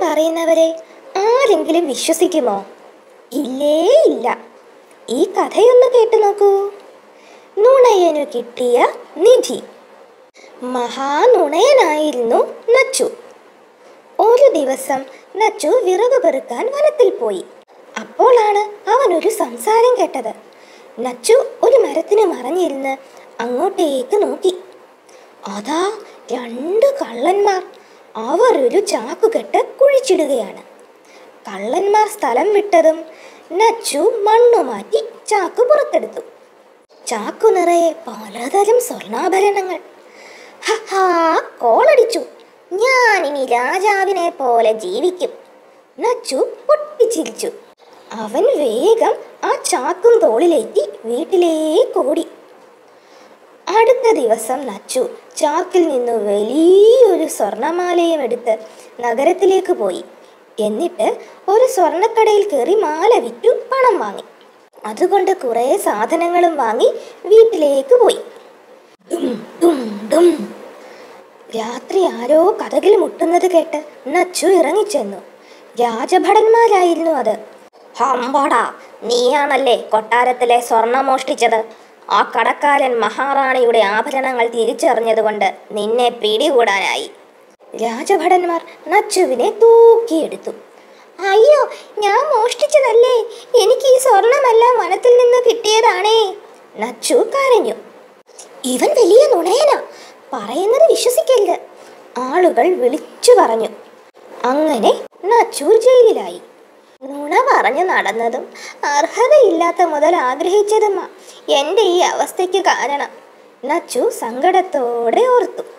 പറയുന്നവരെ ആരെങ്കിലും വിശ്വസിക്കുമോ ഇല്ലേ ഇല്ല ഈ കഥയൊന്ന് കേട്ടു നോക്കൂ നുണയനു കിട്ടിയ നിധി മഹാനുണയനായിരുന്നു നച്ചു ഒരു ദിവസം നച്ചു വിറക് പെറുക്കാൻ വനത്തിൽ പോയി അപ്പോഴാണ് അവൻ ഒരു സംസാരം കേട്ടത് നച്ചു ഒരു മരത്തിന് മറഞ്ഞിരുന്ന് അങ്ങോട്ടേക്ക് നോക്കി അതാ രണ്ട് കള്ളന്മാർ അവർ ഒരു ചാക്കുകെട്ട് കുഴിച്ചിടുകയാണ് കള്ളന്മാർ സ്ഥലം വിട്ടതും നച്ചു മണ്ണു മാറ്റി ചാക്ക് പുറത്തെടുത്തു ചാക്കു നിറയെ പലതരം സ്വർണ്ണാഭരണങ്ങൾ ഹഹാ കോളടിച്ചു ഞാൻ ഇനി രാജാവിനെ പോലെ ജീവിക്കും നച്ചു പൊട്ടിച്ചിരിച്ചു അവൻ വേഗം ആ ചാക്കും തോളിലേറ്റി വീട്ടിലേക്ക് ഓടി അടുത്ത ദിവസം നച്ചു ചാക്കിൽ നിന്ന് വലിയൊരു സ്വർണമാലയും എടുത്ത് നഗരത്തിലേക്ക് പോയി എന്നിട്ട് ഒരു സ്വർണ്ണക്കടയിൽ കയറി മാല വിറ്റു പണം വാങ്ങി അതുകൊണ്ട് കുറേ സാധനങ്ങളും വാങ്ങി വീട്ടിലേക്ക് പോയി ഡും, ഡും, ഡും. രാത്രി ആരോ കഥകിൽ മുട്ടുന്നത് കേട്ട് നച്ചു ഇറങ്ങിച്ചെന്നു രാജഭടന്മാരായിരുന്നു അത് ഹമ്പടാ നീയാണല്ലേ കൊട്ടാരത്തിലെ സ്വർണം മോഷ്ടിച്ചത് ആ കടക്കാരൻ മഹാറാണിയുടെ ആഭരണങ്ങൾ തിരിച്ചറിഞ്ഞതുകൊണ്ട് നിന്നെ പിടികൂടാനായി രാജഭടന്മാർ നച്ചുവിനെ തൂക്കിയെടുത്തു അയ്യോ ഞാൻ മോഷ്ടിച്ചതല്ലേ എനിക്ക് ഈ സ്വർണമെല്ലാം വനത്തിൽ നിന്ന് കിട്ടിയതാണേ നച്ചു കരഞ്ഞു ഇവൻ വലിയ നുണയനാ പറയുന്നത് വിശ്വസിക്കരുത് ആളുകൾ വിളിച്ചു പറഞ്ഞു അങ്ങനെ നച്ചൂർ ജയിലിലായി നുണ പറഞ്ഞു നടന്നതും അർഹതയില്ലാത്ത മുതൽ ആഗ്രഹിച്ചതുമാ എൻ്റെ ഈ അവസ്ഥയ്ക്ക് കാരണം നച്ചു സങ്കടത്തോടെ ഓർത്തു